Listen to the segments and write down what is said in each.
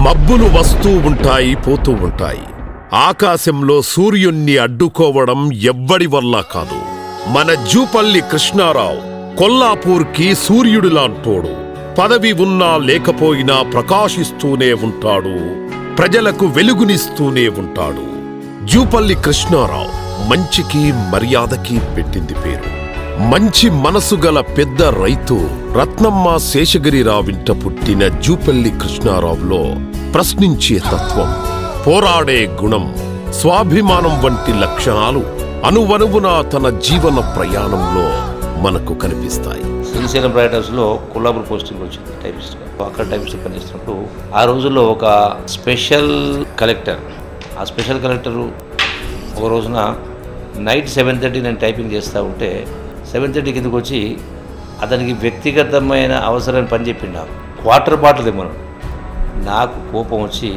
మబ్బులు వస్తూ ఉంటాయి పోతూ ఉంటాయి ఆకాశంలో సూర్యుణ్ణి అడ్డుకోవడం ఎవ్వడి వల్ల కాదు మన జూపల్లి కృష్ణారావు కొల్లాపూర్కి సూర్యుడిలాంటోడు పదవి ఉన్నా లేకపోయినా ప్రకాశిస్తూనే ఉంటాడు ప్రజలకు వెలుగునిస్తూనే ఉంటాడు జూపల్లి కృష్ణారావు మంచికి మర్యాదకి పెట్టింది పేరు మంచి మనసు గల పెద్ద రైతు రత్నమ్మ శేషగిరిరావింట పుట్టిన జూపల్లి కృష్ణారావులో ప్రశ్నించే తత్వం పోరాడే గుణం స్వాభిమానం వంటి లక్షణాలు అనువనువున తన జీవన ప్రయాణంలో మనకు కనిపిస్తాయి శ్రీశైలం ప్రైవేట్ హౌస్లో కొల్లాపూర్ పోస్టింగ్ వచ్చింది టైపిస్ట్గా అక్కడ టైపిస్ట్ పనిచేస్తున్నప్పుడు ఆ రోజుల్లో ఒక స్పెషల్ కలెక్టర్ ఆ స్పెషల్ కలెక్టరు ఒక రోజున నైట్ సెవెన్ థర్టీ నేను టైపింగ్ చేస్తూ ఉంటే సెవెన్ థర్టీ కిందకు వచ్చి అతనికి వ్యక్తిగతమైన అవసరమైన పని చెప్పిండు నాకు వాటర్ బాటిల్ తెమ్మను నాకు కోపం వచ్చి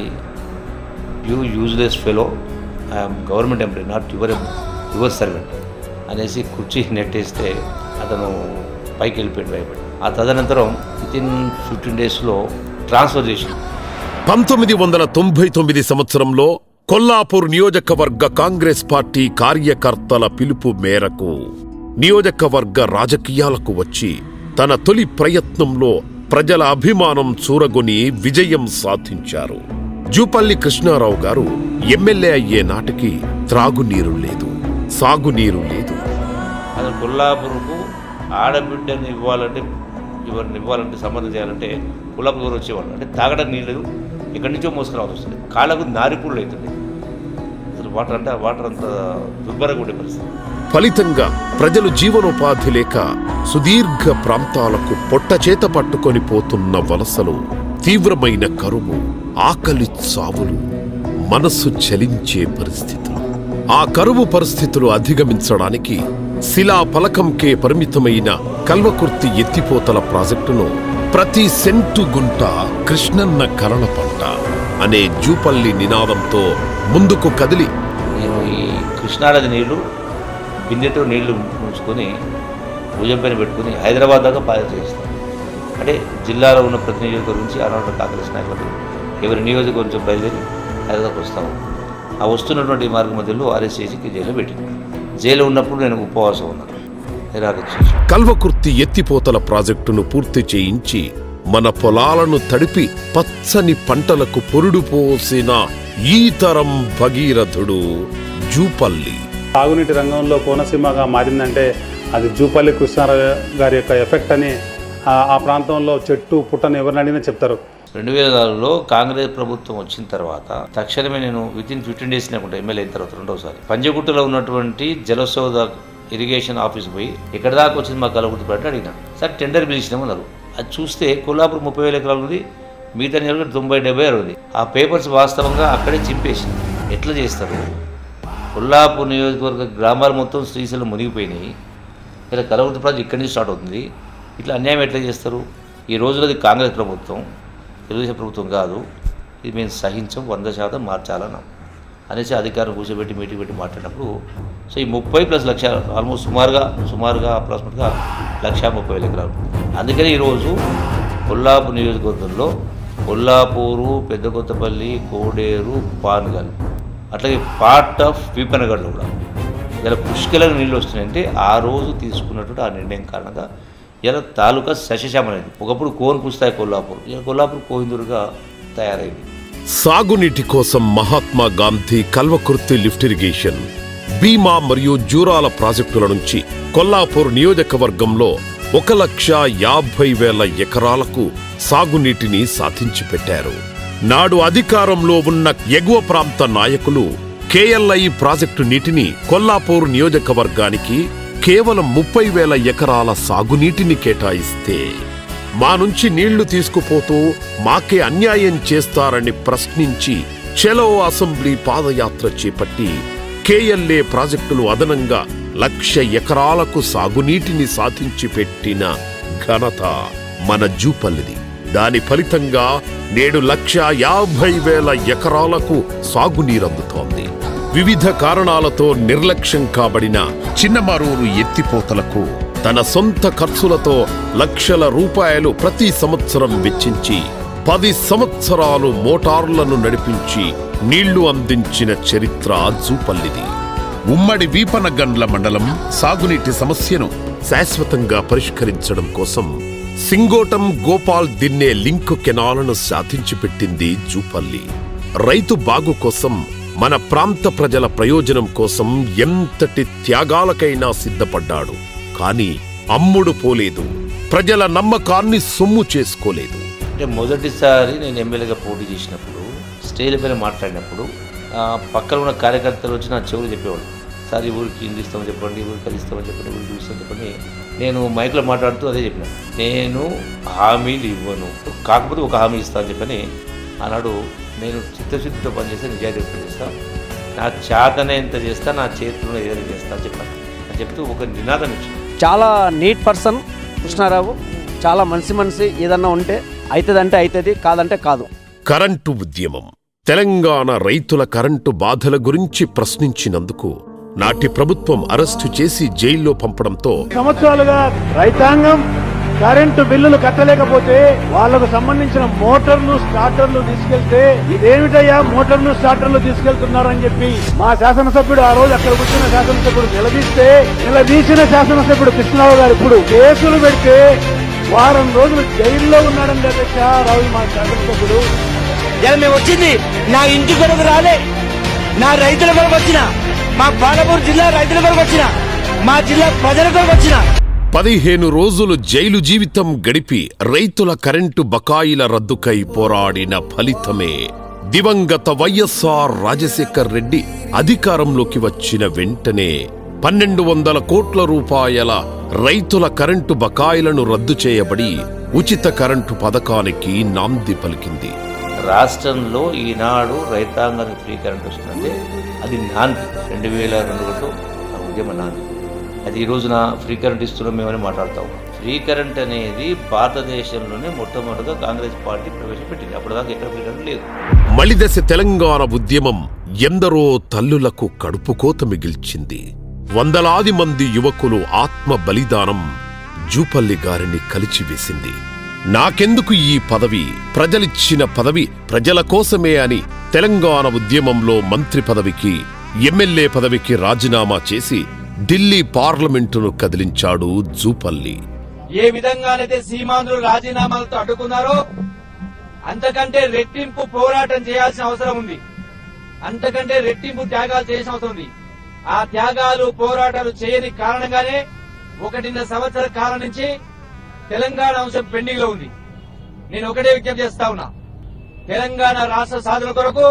you useless fellow I'm government employee not your your servant అనేసి కుర్చీ నెట్టేస్తే అతను పైకి వెళ్ళిపోయాడు భయపడి ఆ తదనంతరం విత్ ఇన్ ఫిఫ్టీన్ డేస్లో ట్రాన్స్ఫర్ చేసి పంతొమ్మిది వందల తొంభై తొమ్మిది సంవత్సరంలో కొల్లాపూర్ నియోజకవర్గ కాంగ్రెస్ పార్టీ కార్యకర్తల పిలుపు మేరకు నియోజకవర్గ రాజకీయాలకు వచ్చి తన తొలి ప్రయత్నంలో ప్రజల అభిమానం చూరగొని విజయం సాధించారు జూపల్లి కృష్ణారావు గారు ఎమ్మెల్యే అయ్యే నాటికి త్రాగునీరు లేదు సాగునీరు లేదు అసలు కొల్లాపూర్కు ఆడబిడ్డని ఇవ్వాలంటే ఎవరిని ఇవ్వాలంటే సంబంధం చేయాలంటే కొల్లాపూర్ ఎవరు వచ్చేవాళ్ళు అంటే తాగడం నీళ్ళు ఎక్కడి నుంచో మోసుకురావాల్సి వస్తుంది కాళ్ళకు నారిపుళ్ళు అవుతుంది అసలు వాటర్ అంటే ఆ వాటర్ అంత దుర్భరంగా ఉండే పరిస్థితి ఫలితంగా ప్రజలు జీవనోపాధి లేక సుదీర్ఘ ప్రాంతాలకు పొట్ట చేత పట్టుకొని పోతున్న వలసలు తీవ్రమైన కరువు ఆకలి చావులు మనస్సు చలించే పరిస్థితులు ఆ కరువు పరిస్థితులు అధిగమించడానికి శిలా ఫలకంకే పరిమితమైన కల్వకుర్తి ఎత్తిపోతల ప్రాజెక్టును ప్రతి సెంటు గుంట కృష్ణన్న కరణ పంట అనే జూపల్లి నినాదంతో ముందుకు కదిలి నేను ఈ కృష్ణానది నీళ్లు బిందెతో నీళ్లు ఉంచుకొని భుజం పైన పెట్టుకుని హైదరాబాద్ దాకా పాదయాత్ర చేస్తాను అంటే జిల్లాలో ఉన్న ప్రతి నియోజకవర్గం నుంచి ఆనాడు కాంగ్రెస్ నాయకులు ఎవరి నియోజకవర్గం నుంచి బయలుదేరి హైదరాబాద్కి వస్తాము ఆ వస్తున్నటువంటి మార్గ మధ్యలో అరెస్ట్ చేసి జైల్లో పెట్టింది జైలు ఉన్నప్పుడు నేను ఉపవాసం ఉన్నాను నిరాకరించేసి కల్వకుర్తి ఎత్తిపోతల ప్రాజెక్టును పూర్తి చేయించి మన పొలాలను తడిపి పచ్చని పంటలకు పొరుడు పోసిన ఈ తరం భగీరథుడు జూపల్లి తాగునీటి రంగంలో కోనసీమగా మారిందంటే అది జూపల్లి కృష్ణారావు గారి యొక్క ఎఫెక్ట్ అని ఆ- ఆ ప్రాంతంలో చెట్టు పుట్టని ఎవరిని అడిగినా చెప్తారు రెండు వేల నాలుగులో కాంగ్రెస్ ప్రభుత్వం వచ్చిన తర్వాత తక్షణమే నేను విత్ ఇన్ ఫిఫ్టీన్ డేస్ లేకుండా ఎమ్మెల్యే అయిన తర్వాత రెండోసారి పంజగుట్టలో ఉన్నటువంటి జలసౌద ఇరిగేషన్ ఆఫీస్ పోయి ఎక్కడ దాకా వచ్చింది మా కలగుర్తి పట్టి అడిగినా సార్ టెండర్ పిలిచినామన్నారు అది చూస్తే కొల్లాపూర్ ముప్పై వేల ఎకరాలు ఉంది మిగతా నియోజకవర్గం తొంభై డెబ్బై ఆరు ఉంది ఆ పేపర్స్ వాస్తవంగా అక్కడే చింపేసి ఎట్లా చేస్తారు కొల్లాపూర్ నియోజకవర్గ గ్రామాలు మొత్తం శ్రీశైలం మునిగిపోయినాయి ఇలా కలవృత్తి ప్రాజెక్ట్ ఇక్కడి నుంచి స్టార్ట్ అవుతుంది ఇట్లా అన్యాయం ఎట్లా చేస్తారు ఈ రోజులది కాంగ్రెస్ ప్రభుత్వం తెలుగుదేశం ప్రభుత్వం కాదు ఇది మేము సహించం వంద శాతం మార్చాలన్నాం అనేసి అధికారులు కూర్చోబెట్టి మీటింగ్ పెట్టి మాట్లాడినప్పుడు సో ఈ ముప్పై ప్లస్ లక్ష ఆల్మోస్ట్ సుమారుగా సుమారుగా అప్రాక్సిమేట్గా లక్ష ముప్పై వేల ఎకరాలు అందుకని ఈరోజు కొల్లాపూర్ నియోజకవర్గంలో కొల్లాపూరు పెద్దకొత్తపల్లి కోడేరు పాన్గల్ అట్లాగే పార్ట్ ఆఫ్ వీపనగడ్లో కూడా ఇలా పుష్కలంగా నీళ్ళు వస్తున్నాయంటే ఆ రోజు తీసుకున్నటువంటి ఆ నిర్ణయం కారణంగా ఇలా తాలూకా సస్యశ్యామలైంది ఒకప్పుడు కోన్ పుస్తాయి కొల్లాపూర్ ఇలా కొల్లాపూర్ కోహిందూరుగా తయారైంది సాగునీటి కోసం మహాత్మా గాంధీ కల్వకుర్తి లిఫ్ట్ ఇరిగేషన్ భీమా మరియు జూరాల ప్రాజెక్టుల నుంచి కొల్లాపూర్ నియోజకవర్గంలో ఒక లక్ష యాభై వేల ఎకరాలకు సాగునీటిని సాధించి పెట్టారు నాడు అధికారంలో ఉన్న ఎగువ ప్రాంత నాయకులు కేఎల్ఐ ప్రాజెక్టు నీటిని కొల్లాపూర్ నియోజకవర్గానికి కేవలం ముప్పై వేల ఎకరాల సాగునీటిని కేటాయిస్తే మా నుంచి నీళ్లు తీసుకుపోతూ మాకే అన్యాయం చేస్తారని ప్రశ్నించి చెలో అసెంబ్లీ పాదయాత్ర చేపట్టి కేఎల్ఏ ప్రాజెక్టులు అదనంగా లక్ష ఎకరాలకు సాగునీటిని సాధించి పెట్టిన ఘనత మన జూపల్లిది దాని ఫలితంగా నేడు లక్ష యాభై వేల ఎకరాలకు సాగునీరందుతోంది వివిధ కారణాలతో నిర్లక్ష్యం కాబడిన చిన్నమరూరు ఎత్తిపోతలకు తన సొంత ఖర్చులతో లక్షల రూపాయలు ప్రతి సంవత్సరం వెచ్చించి పది సంవత్సరాలు మోటార్లను నడిపించి నీళ్లు అందించిన చరిత్ర జూపల్లిది ఉమ్మడి వీపనగండ్ల మండలం సాగునీటి సమస్యను శాశ్వతంగా పరిష్కరించడం కోసం సింగోటం గోపాల్ దిన్నే లింక్ కెనాలను సాధించి పెట్టింది జూపల్లి రైతు బాగు కోసం మన ప్రాంత ప్రజల ప్రయోజనం కోసం ఎంతటి త్యాగాలకైనా సిద్ధపడ్డాడు కాని అమ్ముడు పోలేదు ప్రజల నమ్మకాన్ని సొమ్ము చేసుకోలేదు అంటే మొదటిసారి నేను ఎమ్మెల్యేగా పోటీ చేసినప్పుడు స్టేజ్ పైన మాట్లాడినప్పుడు ఆ, పక్కన ఉన్న కార్యకర్తలు వచ్చి నా చెవులు చెప్పేవాడు సార్ ఈ ఊరికి ఇల్లు ఇస్తామని చెప్పండి ఈ ఊరికి అది ఇస్తామని చెప్పండి ఈ ఊరికి ఇస్తామని చెప్పండి నేను మైక్లో మాట్లాడుతూ అదే చెప్పిన నేను హామీలు ఇవ్వను కాకపోతే ఒక హామీ ఇస్తాను చెప్పని ఆనాడు నేను చిత్తశుద్ధితో పనిచేస్తే నిజాయితీ చేస్తా నా చేతనే ఎంత చేస్తా నా చేతిలో ఏదైనా చేస్తా అని చెప్పాను అని చెప్తూ ఒక నినాదం ఇచ్చింది చాలా నీట్ పర్సన్ కృష్ణారావు చాలా మనిషి మనిషి ఏదన్నా ఉంటే అవుతుందంటే అవుతుంది కాదంటే కాదు కరెంటు ఉద్యమం తెలంగాణ రైతుల కరెంటు బాధల గురించి ప్రశ్నించినందుకు నాటి ప్రభుత్వం అరెస్టు చేసి జైల్లో పంపడంతో సంవత్సరాలుగా రైతాంగం కరెంటు బిల్లులు కట్టలేకపోతే వాళ్లకు సంబంధించిన మోటార్లు స్టార్టర్లు తీసుకెళ్తే ఇదేమిటయ్యా మోటార్లు స్టార్టర్లు తీసుకెళ్తున్నారని చెప్పి మా శాసనసభ్యుడు ఆ రోజు అక్కడ కూర్చున్న శాసనసభ్యుడు నిలదీస్తే నిలదీసిన శాసనసభ్యుడు కృష్ణరావు గారు ఇప్పుడు కేసులు పెడితే వారం రోజులు జైల్లో ఉన్నాడండి అధ్యక్ష రావు మా శాసనసభ్యుడు ఇలా మేము వచ్చింది నా ఇంటి కొరకు రాలే నా రైతుల కొరకు వచ్చిన మా పాలమూరు జిల్లా రైతుల కొరకు వచ్చిన మా జిల్లా ప్రజల కొరకు వచ్చిన పదిహేను రోజులు జైలు జీవితం గడిపి రైతుల కరెంటు బకాయిల రద్దుకై పోరాడిన ఫలితమే దివంగత వైఎస్ఆర్ రాజశేఖర్ రెడ్డి అధికారంలోకి వచ్చిన వెంటనే పన్నెండు వందల కోట్ల రూపాయల రైతుల కరెంటు బకాయిలను రద్దు చేయబడి ఉచిత కరెంటు పథకానికి నాంది పలికింది రాష్ట్రంలో ఈనాడు రైతాంగానికి ఫ్రీ కరెంట్ వస్తుందంటే అది నాంది రెండు వేల రెండులో ఆ ఉద్యమ నాంది అది ఈ రోజున ఫ్రీ కరెంట్ ఇస్తున్నాం మేమని మాట్లాడతాం ఫ్రీ కరెంట్ అనేది భారతదేశంలోనే మొట్టమొదటిగా కాంగ్రెస్ పార్టీ ప్రవేశపెట్టింది అప్పటిదాకా ఎక్కడ ఫ్రీ కరెంట్ లేదు మలిదశ తెలంగాణ ఉద్యమం ఎందరో తల్లులకు కడుపుకోత మిగిల్చింది వందలాది మంది యువకులు ఆత్మ బలిదానం జూపల్లి గారిని కలిచివేసింది నాకెందుకు ఈ పదవి ప్రజలిచ్చిన పదవి ప్రజల కోసమే అని తెలంగాణ ఉద్యమంలో మంత్రి పదవికి ఎమ్మెల్యే పదవికి రాజీనామా చేసి ఢిల్లీ పార్లమెంటును కదిలించాడు జూపల్లి ఏ విధంగానైతే సీమాంధ్రులు రాజీనామాలతో అడ్డుకున్నారో అంతకంటే రెట్టింపు పోరాటం చేయాల్సిన అవసరం ఉంది అంతకంటే రెట్టింపు త్యాగాలు చేయాల్సిన అవసరం ఉంది ఆ త్యాగాలు పోరాటాలు చేయని కారణంగానే ఒకటిన్నర సంవత్సరాల కాలం నుంచి తెలంగాణ అంశం పెండింగ్ లో ఉంది నేను ఒకటే విజ్ఞప్తి చేస్తా ఉన్నా తెలంగాణ రాష్ట్ర సాధన కొరకు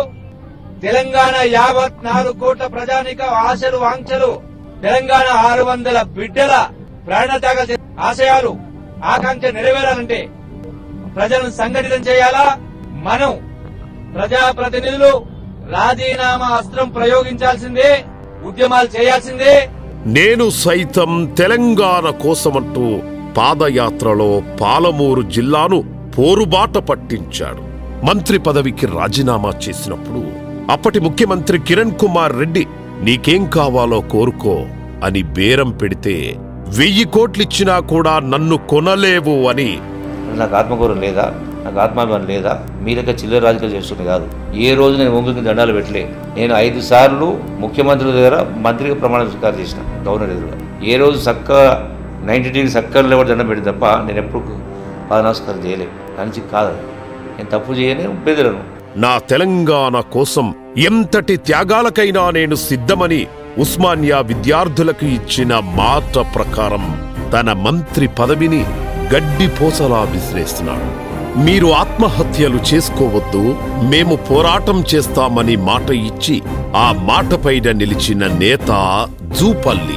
తెలంగాణ యావత్ నాలుగు కోట్ల ప్రజానిక ఆశలు వాంఛలు తెలంగాణ ఆరు వందల బిడ్డల ప్రాణత్యాగ ఆశయాలు ఆకాంక్ష నెరవేరాలంటే ప్రజలను సంఘటితం చేయాలా మనం ప్రజాప్రతినిధులు రాజీనామా అస్త్రం ప్రయోగించాల్సిందే ఉద్యమాలు చేయాల్సిందే నేను సైతం తెలంగాణ కోసమంటూ పాదయాత్రలో పాలమూరు జిల్లాను పోరుబాట పట్టించాడు మంత్రి పదవికి రాజీనామా చేసినప్పుడు అప్పటి ముఖ్యమంత్రి కిరణ్ కుమార్ రెడ్డి నీకేం కావాలో కోరుకో అని బేరం పెడితే వెయ్యి కోట్లిచ్చినా కూడా నన్ను కొనలేవు అని నాకు ఆత్మగౌరవం లేదా నాకు ఆత్మాభిమానం లేదా మీరక చిల్లర రాజకీయాలు చేస్తుంది కాదు ఏ రోజు నేను ఒంగుకి దండాలు పెట్టలే నేను ఐదు సార్లు ముఖ్యమంత్రి దగ్గర మంత్రిగా ప్రమాణ స్వీకారం చేసిన గవర్నర్ ఎదురుగా ఏ రోజు చక్క నైన్టీ డిగ్రీ చక్కగా లేవడం దండం పెట్టి తప్ప నేను ఎప్పుడు పాదనమస్కారం చేయలేదు దానికి కాదు అది. నేను తప్పు చేయని బెదిరను నా తెలంగాణ కోసం ఎంతటి త్యాగాలకైనా నేను సిద్ధమని ఉస్మానియా విద్యార్థులకు ఇచ్చిన మాట ప్రకారం తన మంత్రి పదవిని గడ్డిపోసలా విసిరేస్తున్నాడు మీరు ఆత్మహత్యలు చేసుకోవద్దు మేము పోరాటం చేస్తామని మాట ఇచ్చి ఆ మాటపైన నిలిచిన నేత జూపల్లి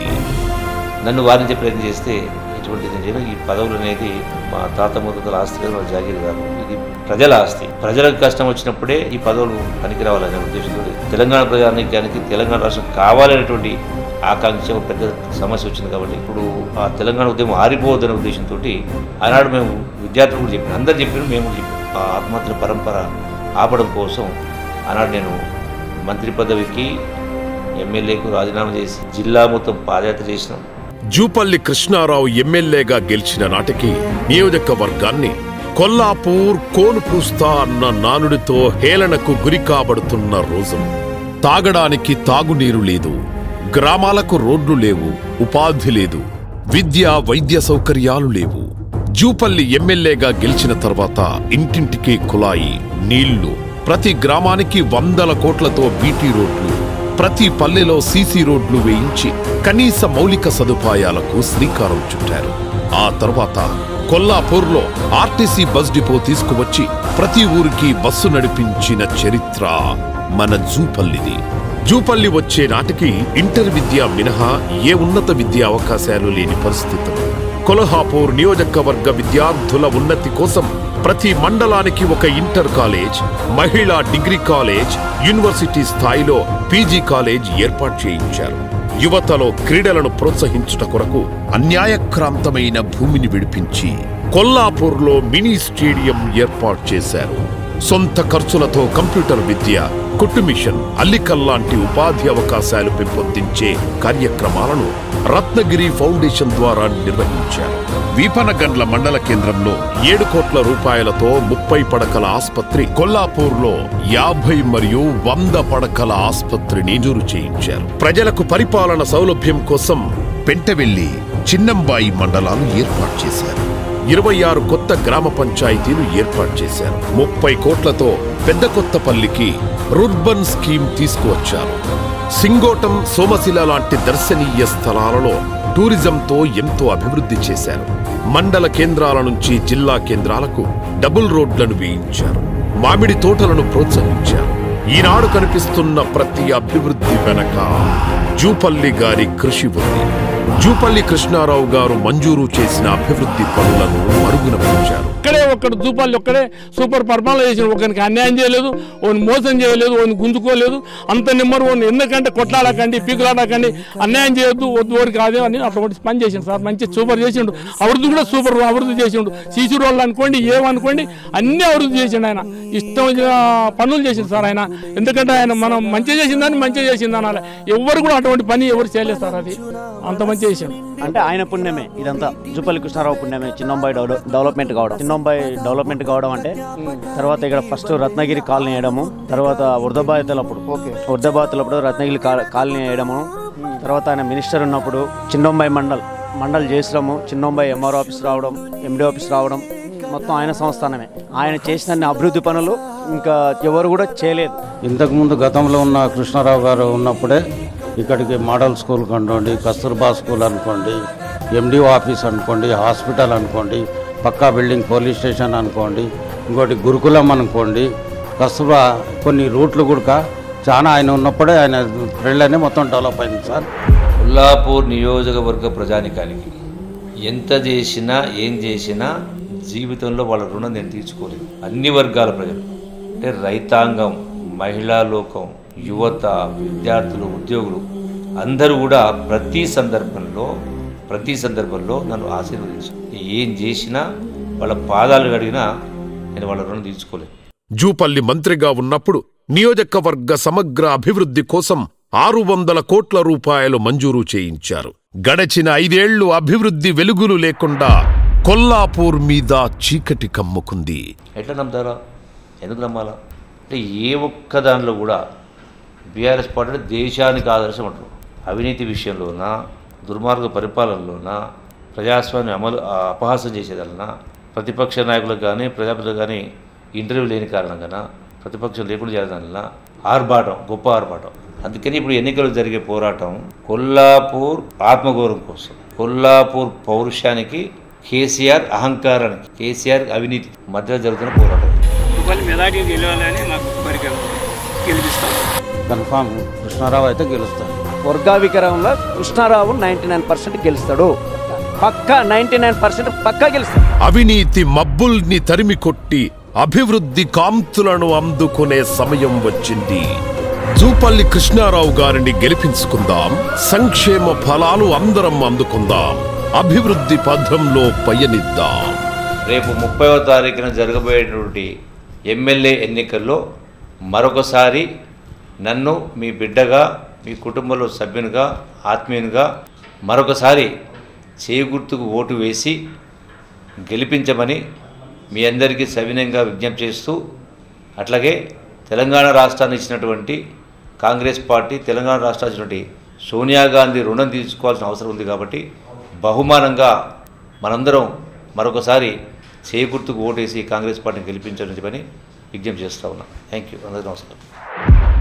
నన్ను వారించే ప్రయత్నం చేస్తే ఎటువంటి నేను చేయను. ఈ పదవులు అనేది మా తాత ముద్దల ఆస్తి కాదు, వాళ్ళ జాగీర్ కాదు ఇది ప్రజల ఆస్తి ప్రజలకు కష్టం వచ్చినప్పుడే ఈ పదవులు పనికి రావాలనే ఉద్దేశంతో తెలంగాణ ప్రజానీకానికి తెలంగాణ రాష్ట్రం కావాలనేటువంటి ఆకాంక్ష ఒక పెద్ద సమస్య వచ్చింది కాబట్టి ఇప్పుడు ఆ తెలంగాణ ఉద్యమం ఆరిపోవద్దనే ఉద్దేశంతో ఆనాడు మేము విద్యార్థులు కూడా చెప్పిన అందరు చెప్పారు మేము కూడా చెప్పాం ఆ ఆత్మహత్యల పరంపర ఆపడం కోసం ఆనాడు నేను మంత్రి పదవికి ఎమ్మెల్యేకు రాజీనామా చేసి జిల్లా మొత్తం పాదయాత్ర చేసినాం జూపల్లి కృష్ణారావు ఎమ్మెల్యేగా గెలిచిన నాటికి నియోజకవర్గాన్ని కొల్లాపూర్ కోలు పూస్తా అన్న నానుడితో హేళనకు గురి కాబడుతున్న రోజులు తాగడానికి తాగునీరు లేదు గ్రామాలకు రోడ్లు లేవు ఉపాధి లేదు విద్య వైద్య సౌకర్యాలు లేవు జూపల్లి ఎమ్మెల్యేగా గెలిచిన తర్వాత ఇంటింటికి కులాయి నీళ్లు ప్రతి గ్రామానికి వందల కోట్లతో బీటీ రోడ్లు ప్రతి పల్లెలో సీసీ రోడ్లు వేయించి కనీస మౌలిక సదుపాయాలకు శ్రీకారం చుట్టారు ఆ తర్వాత కొల్లాపూర్లో ఆర్టీసీ బస్ డిపో తీసుకువచ్చి ప్రతి ఊరికి బస్సు నడిపించిన చరిత్ర మన జూపల్లిది జూపల్లి వచ్చే నాటికి ఇంటర్ విద్య మినహా ఏ ఉన్నత విద్యా అవకాశాలు లేని పరిస్థితులు కొల్హాపూర్ నియోజకవర్గ విద్యార్థుల ఉన్నతి కోసం ప్రతి మండలానికి ఒక ఇంటర్ కాలేజ్ మహిళా డిగ్రీ కాలేజ్ యూనివర్సిటీ స్థాయిలో పీజీ కాలేజ్ ఏర్పాటు చేయించారు యువతలో క్రీడలను ప్రోత్సహించుట కొరకు అన్యాయక్రాంతమైన భూమిని విడిపించి కొల్లాపూర్లో మినీ స్టేడియం ఏర్పాటు చేశారు సొంత ఖర్చులతో కంప్యూటర్ విద్య కుట్టు మిషన్ అల్లికల్ లాంటి ఉపాధి అవకాశాలు పెంపొందించే కార్యక్రమాలను రత్నగిరి ఫౌండేషన్ ద్వారా నిర్వహించారు వీపనగండ్ల మండల కేంద్రంలో ఏడు కోట్ల రూపాయలతో ముప్పై పడకల ఆస్పత్రి కొల్లాపూర్లో యాభై మరియు వంద పడకల ఆస్పత్రిని మంజూరు చేయించారు ప్రజలకు పరిపాలన సౌలభ్యం కోసం పెంటవెల్లి చిన్నంబాయి మండలాలు ఏర్పాటు చేశారు ఇరవై ఆరు కొత్త గ్రామ పంచాయతీలు ఏర్పాటు చేశారు ముప్పై కోట్లతో పెద్ద కొత్తపల్లికి రుర్బన్ స్కీమ్ తీసుకువచ్చారు సింగోటం సోమశిల లాంటి దర్శనీయ స్థలాలలో టూరిజంతో ఎంతో అభివృద్ధి చేశారు మండల కేంద్రాల నుంచి జిల్లా కేంద్రాలకు డబుల్ రోడ్లను వేయించారు మామిడి తోటలను ప్రోత్సహించారు ఈనాడు కనిపిస్తున్న ప్రతి అభివృద్ధి వెనక జూపల్లి గారి కృషి ఉంది జూపల్లి కృష్ణారావు గారు మంజూరు చేసిన అభివృద్ధి పనులను మరుగున ఉంచారు ఒక్కడే ఒక్కడు జూపాలు ఒక్కడే సూపర్ పరిపాలన చేసిన ఒకరికి అన్యాయం చేయలేదు ఓని మోసం చేయలేదు ఓని గుంజుకోలేదు అంత నెంబర్ ఓన్ ఎందుకంటే కొట్లాడకండి పీకులాడకండి అన్యాయం చేయొద్దు వద్దు ఓరికి అదే అని అటువంటి పని చేసిండు సార్ మంచి సూపర్ చేసిండు అభివృద్ధి కూడా సూపర్ అభివృద్ధి చేసిండు సీసీ రోడ్లు అనుకోండి ఏమనుకోండి అన్ని అభివృద్ధి చేసిండు ఆయన ఇష్టం వచ్చిన పనులు చేసిండు సార్ ఆయన ఎందుకంటే ఆయన మనం మంచిగా చేసిందని మంచిగా చేసింది అనాలి ఎవరు కూడా అటువంటి పని ఎవరు చేయలేదు సార్ అది అంత మంచి చేసిండు అంటే ఆయన పుణ్యమే ఇదంతా జూపల్లి కృష్ణారావు పుణ్యమే చిన్నంబాయి డెవల- డెవలప్మెంట్ కావడం చిన్నంబాయి డెవలప్మెంట్ కావడం అంటే తర్వాత ఇక్కడ ఫస్ట్ రత్నగిరి కాలనీ వేయడము తర్వాత వృద్ధబాధితులప్పుడు వృద్ధబాధితులప్పుడు రత్నగిరి కా- కాలనీ వేయడము తర్వాత ఆయన మినిస్టర్ ఉన్నప్పుడు చిన్నంబాయి మండల్ మండల్ చేసడము చిన్నంబాయి ఎంఆర్ ఆఫీస్ రావడం ఎండి ఆఫీస్ రావడం మొత్తం ఆయన సంస్థానమే ఆయన చేసిన అభివృద్ధి పనులు ఇంకా ఎవరు కూడా చేయలేదు ఇంతకుముందు గతంలో ఉన్న కృష్ణారావు గారు ఉన్నప్పుడే ఇక్కడికి మోడల్ స్కూల్ అనుకోండి కస్తూర్బా స్కూల్ అనుకోండి ఎండిఓ ఆఫీస్ అనుకోండి హాస్పిటల్ అనుకోండి పక్కా బిల్డింగ్ పోలీస్ స్టేషన్ అనుకోండి ఇంకోటి గురుకులం అనుకోండి కస్తూర్బా కొన్ని రూట్లు కూడా చాలా ఆయన ఉన్నప్పుడే ఆయన ట్రెండ్లనే మొత్తం డెవలప్ అయింది సార్ కొల్లాపూర్ నియోజకవర్గ ప్రజానికానికి ఎంత చేసినా ఏం చేసినా జీవితంలో వాళ్ళ రుణం నేను తీర్చుకోలేదు అన్ని వర్గాల ప్రజలు అంటే రైతాంగం మహిళా లోకం యువత విద్యార్థులు ఉద్యోగులు అందరూ కూడా ప్రతి సందర్భంలో ప్రతి సందర్భంలో నన్ను ఆశీర్వదించారు ఏం చేసినా వాళ్ళ పాదాలు కడిగినా నేను వాళ్ళ రుణం తీర్చుకోలేదు జూపల్లి మంత్రిగా ఉన్నప్పుడు నియోజకవర్గ సమగ్ర అభివృద్ధి కోసం ఆరు వందల కోట్ల రూపాయలు మంజూరు చేయించారు గడచిన ఐదేళ్లు అభివృద్ధి వెలుగులు లేకుండా కొల్లాపూర్ మీద చీకటి కమ్ముకుంది ఎట్లా నమ్ముతారా ఎందుకు నమ్మాలా అంటే ఏ ఒక్క దానిలో కూడా బీఆర్ఎస్ పార్టీ దేశానికి ఆదర్శం అంటారు అవినీతి విషయంలోనా దుర్మార్గ పరిపాలనలోనా ప్రజాస్వామ్యం అమలు ఆ, అపహాసం చేసేదన్నా ప్రతిపక్ష నాయకులకు కానీ ప్రజాప్రతినిధులకు కానీ ఇంటర్వ్యూ లేని కారణంగా ప్రతిపక్షం లేకుండా చేయడం ఆర్భాటం గొప్ప ఆర్భాటం అందుకని ఇప్పుడు ఎన్నికలు జరిగే పోరాటం కొల్లాపూర్ ఆత్మగౌరవం కోసం కొల్లాపూర్ పౌరుషానికి కేసీఆర్ అహంకారానికి కేసీఆర్ అవినీతి మధ్య జరుగుతున్న పోరాటం వాళ్ళు మెజార్టీ గెలవాలని మాకు కోరిక గెలిపిస్తాం కన్ఫామ్ కృష్ణారావు అయితే గెలుస్తారు వర్గా వికరంలో కృష్ణారావు నైంటీ నైన్ పర్సెంట్ గెలుస్తాడు పక్కా నైంటీ నైన్ పర్సెంట్ పక్కా గెలుస్తాడు అవినీతి మబ్బుల్ని తరిమి కొట్టి అభివృద్ధి కాంతులను అందుకునే సమయం వచ్చింది జూపల్లి కృష్ణారావు గారిని గెలిపించుకుందాం సంక్షేమ ఫలాలు అందరం అందుకుందాం అభివృద్ధి పథంలో పయనిద్దాం రేపు ముప్పైవ తారీఖున జరగబోయేటువంటి ఎమ్మెల్యే ఎన్నికల్లో మరొకసారి నన్ను మీ బిడ్డగా మీ కుటుంబంలో సభ్యునిగా ఆత్మీయునిగా మరొకసారి చేయి గుర్తుకు ఓటు వేసి గెలిపించమని మీ అందరికీ సవినయంగా విజ్ఞప్తి చేస్తూ అట్లాగే తెలంగాణ రాష్ట్రాన్ని ఇచ్చినటువంటి కాంగ్రెస్ పార్టీ తెలంగాణ రాష్ట్రాన్ని ఇచ్చినటువంటి సోనియా గాంధీ రుణం తీర్చుకోవాల్సిన అవసరం ఉంది కాబట్టి బహుమానంగా మనందరం మరొకసారి చేకూర్తుకు ఓటేసి కాంగ్రెస్ పార్టీని గెలిపించాలని చెప్పని విజ్ఞప్తి చేస్తా ఉన్నా థ్యాంక్ యూ అందరికీ నమస్కారం